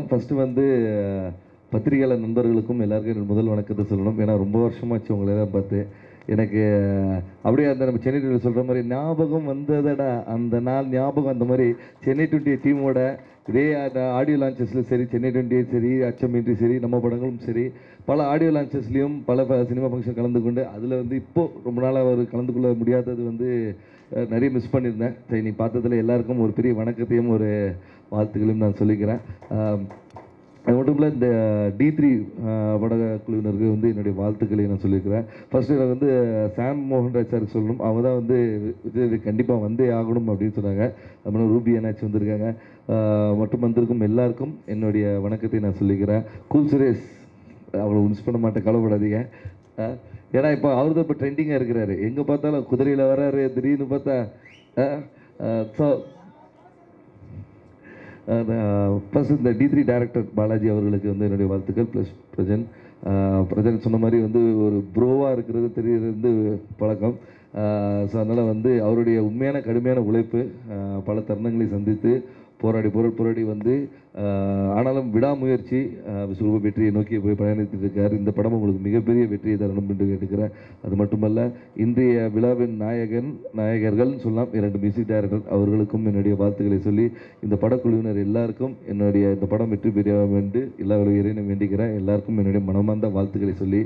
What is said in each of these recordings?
வணக்கம் ஃபஸ்ட்டு வந்து அஹ், பத்திரிகையாளர் நண்பர்களுக்கும் எல்லாருக்கும் என்னோட முதல் வணக்கத்தை சொல்லணும் ஏன்னா ரொம்ப வருஷமாச்சு உங்களை தான் பார்த்து எனக்கு அஹ், அப்படியே அந்த நம்ம சென்னை டுவெண்ட்டி சொல்கிற மாதிரி ஞாபகம் வந்ததடா அந்த நாள் ஞாபகம் அந்த மாதிரி சென்னை டுவெண்ட்டி டீமோட இதே ஆடியோ லான்ச்சஸில் சரி சென்னை டுவெண்ட்டி சரி அச்சமின்றி சரி நம்ம படங்களும் சரி பல ஆடியோ லான்ச்சஸ்லேயும் பல சினிமா ஃபங்க்ஷன் கலந்து கொண்டு அதில் வந்து இப்போது ரொம்ப நாளாக அவர் கலந்து கொள்ள முடியாதது வந்து அஹ், நிறைய மிஸ் பண்ணியிருந்தேன் சரி நீ பார்த்ததுல எல்லாருக்கும் ஒரு பெரிய வணக்கத்தையும் ஒரு வாழ்த்துக்களையும் நான் சொல்லிக்கிறேன் ஆம், அது மட்டும் இல்லை இந்த டி த்ரீ படக்குழுவினருக்கு வந்து என்னுடைய வாழ்த்துக்களை நான் சொல்லியிருக்கிறேன் ஃபர்ஸ்ட் எனக்கு வந்து சாம் மோகன்ராஜ் சாருக்கு சொல்லணும் அவங்க தான் வந்து விஜய் கண்டிப்பாக வந்தே ஆகணும் அப்படின்னு சொன்னாங்க அப்புறம் ரூபி அண்ணாச்சி வந்திருக்காங்க ஆஹ் மற்றும் வந்திருக்கும் எல்லாருக்கும் என்னுடைய வணக்கத்தை நான் சொல்லிக்கிறேன் கூல் சுரேஷ் அவ்வளோ மிஸ் பண்ண மாட்டேன் கவலைப்படாதீங்க ஆஹ் ஏன்னா இப்போ அவர் தான் இப்போ ட்ரெண்டிங்காக இருக்கிறாரு எங்கே பார்த்தாலும் குதிரையில் வராரு திடீர்னு பார்த்தா ஸோ ப்ளஸ் இந்த டி த்ரீ டேரக்டர் பாலாஜி அவர்களுக்கு வந்து என்னுடைய வாழ்த்துக்கள் ப்ளஸ் பிரஜன் அஹ், பிரஜன் சொன்ன மாதிரி வந்து ஒரு ப்ரோவாக இருக்கிறது தெரியறது வந்து பழக்கம் ஸோ அதனால் வந்து அவருடைய உண்மையான கடுமையான உழைப்பு அஹ், பல தருணங்களை சந்தித்து போராடி போராடி போராடி வந்து அஹ், ஆனாலும் விடாமுயற்சி அஹ், விஸ்வரூப வெற்றியை நோக்கி போய் பயணித்துட்டு இருக்கார் இந்த படம் உங்களுக்கு மிகப்பெரிய வெற்றியை தரணும் என்று கேட்டுக்கிறேன் அது மட்டுமல்ல இன்றைய விழாவின் நாயகன் நாயகர்கள்னு சொல்லலாம் இரண்டு மியூசிக் டைரக்டர் அவர்களுக்கும் என்னுடைய வாழ்த்துக்களை சொல்லி இந்த படக்குழுவினர் எல்லாருக்கும் என்னுடைய இந்த படம் வெற்றி பெற என்று எல்லா இறைவனை வேண்டிக்கிறேன் எல்லாருக்கும் என்னுடைய மனமார்ந்த வாழ்த்துக்களை சொல்லி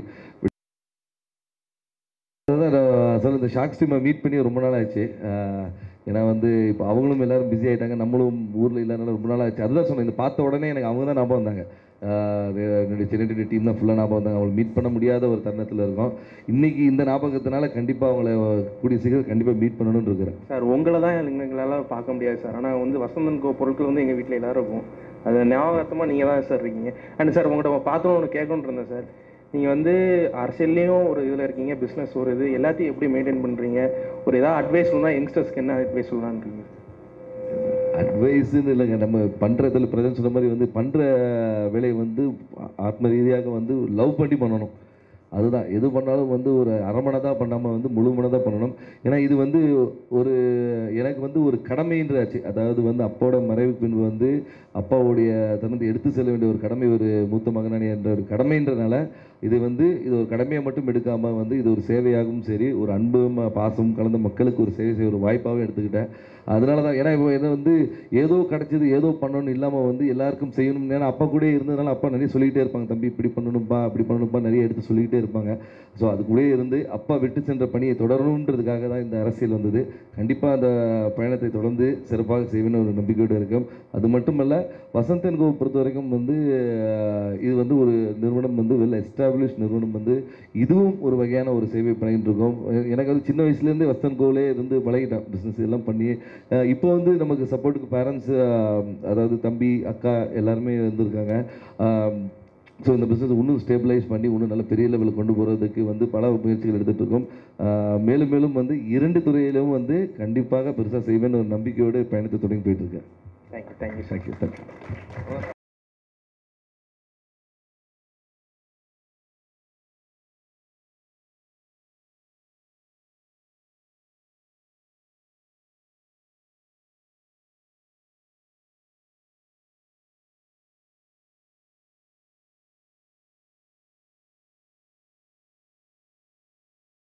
அதான் நான் சொல்ல இந்த ஷாக் ஸ்ட்ரீமை மீட் பண்ணி ரொம்ப நாள் ஆச்சு ஆஹ் ஏன்னா வந்து இப்போ அவங்களும் எல்லாரும் பிஸி ஆகிட்டாங்க நம்மளும் ஊரில் இல்லாதனால ரொம்ப நாள் ஆச்சு அதுதான் சொன்னேன் இந்த பார்த்த உடனே எனக்கு அவங்க தான் ஞாபகம் வந்தாங்க ஆஹ் என்னுடைய சென்னை டீம் தான் ஃபுல்லாக ஞாபகம் வந்தாங்க அவங்களை மீட் பண்ண முடியாத ஒரு தருணத்தில் இருக்கோம் இன்னைக்கு இந்த ஞாபகத்தினால கண்டிப்பாக அவங்கள கூடிய சீக்கிரம் கண்டிப்பாக மீட் பண்ணணும்னு இருக்கிறேன் சார் உங்களை தான் எங்களால் பார்க்க முடியாது சார் ஆனால் வந்து வசந்தன் கோ பொருட்கள் வந்து எங்கள் வீட்டில் எல்லாரும் இருக்கும் அது ஞாபகத்தமாக நீங்கள் தான் சார் இருக்கீங்க அண்ட் சார் உங்கள்கிட்ட பார்த்தோன்னு ஒன்று கேட்கணுன்னு இருந்தேன் சார் நீங்கள் வந்து அரசியல்லையும் ஒரு இதில் இருக்கீங்க பிஸ்னஸ் ஒரு இது எல்லாத்தையும் எப்படி மெயின்டைன் பண்ணுறீங்க ஒரு ஏதாவது அட்வைஸ் சொல்லலாம் யங்ஸ்டர்ஸ்க்கு என்ன அட்வைஸ் சொல்லலான்னு இருக்கீங்க அட்வைஸுன்னு இல்லைங்க நம்ம பண்ணுறதுல பிரதன் சொன்ன மாதிரி வந்து பண்ணுற வேலையை வந்து ஆத்ம ரீதியாக வந்து லவ் பண்ணி பண்ணணும் அதுதான் எது பண்ணாலும் வந்து ஒரு அரை மனதாக பண்ணாமல் வந்து முழு மனதாக பண்ணணும் ஏன்னா இது வந்து ஒரு எனக்கு வந்து ஒரு கடமைன்றாச்சு அதாவது வந்து அப்பாவோட மறைவுக்கு பின்பு வந்து அப்பாவுடைய தனது எடுத்து செல்ல வேண்டிய ஒரு கடமை ஒரு மூத்த மகனானி என்ற ஒரு கடமைன்றனால இது வந்து இது ஒரு கடமையை மட்டும் எடுக்காமல் வந்து இது ஒரு சேவையாகவும் சரி ஒரு அன்பும் பாசமும் கலந்த மக்களுக்கு ஒரு சேவை செய்ய ஒரு வாய்ப்பாகவும் எடுத்துக்கிட்டேன் அதனால தான் ஏன்னா இப்போ இதை வந்து ஏதோ கிடைச்சது ஏதோ பண்ணணும்னு இல்லாமல் வந்து எல்லாருக்கும் செய்யணும் ஏன்னா அப்பா கூட இருந்ததுனால அப்பா நிறைய சொல்லிக்கிட்டே இருப்பாங்க தம்பி இப்படி பண்ணணும்பா அப்படி பண்ணணும்பா நிறைய எடுத்து சொல்லிக்கிட்டே இருப்பாங்க ஸோ அது கூடயே இருந்து அப்பா விட்டு சென்ற பணியை தொடரணுன்றதுக்காக தான் இந்த அரசியல் வந்தது கண்டிப்பாக அந்த பயணத்தை தொடர்ந்து சிறப்பாக செய்வேன்னு ஒரு நம்பிக்கையோடு இருக்கும் அது மட்டுமல்ல வசந்தன் கோ பொறுத்த வரைக்கும் வந்து அஹ், இது வந்து ஒரு நிறுவனம் வந்து வெல் எஸ்டாப்ளிஷ் நிறுவனம் வந்து இதுவும் ஒரு வகையான ஒரு சேவை பண்ணிட்டு இருக்கோம் எனக்கு வந்து சின்ன வயசுலேருந்தே வசந்தன் கோவிலே இருந்து பழகிட்டேன் பிஸ்னஸ் எல்லாம் பண்ணி அஹ், இப்போ வந்து நமக்கு சப்போர்ட்டுக்கு பேரண்ட்ஸ் அதாவது தம்பி அக்கா எல்லாருமே வந்திருக்காங்க ஸோ இந்த பிஸ்னஸ் இன்னும் ஸ்டேபிளைஸ் பண்ணி இன்னும் நல்ல பெரிய லெவலில் கொண்டு போகிறதுக்கு வந்து பல முயற்சிகள் எடுத்துகிட்டு இருக்கோம் அஹ், மேலும் மேலும் வந்து இரண்டு துறையிலும் வந்து கண்டிப்பாக பெருசாக செய்வேன்னு ஒரு நம்பிக்கையோடு பயணத்தை தொடங்கி போயிட்டு இருக்கேன் தேங்க்யூ தேங்க்யூ தேங்க்யூ தேங்க்யூ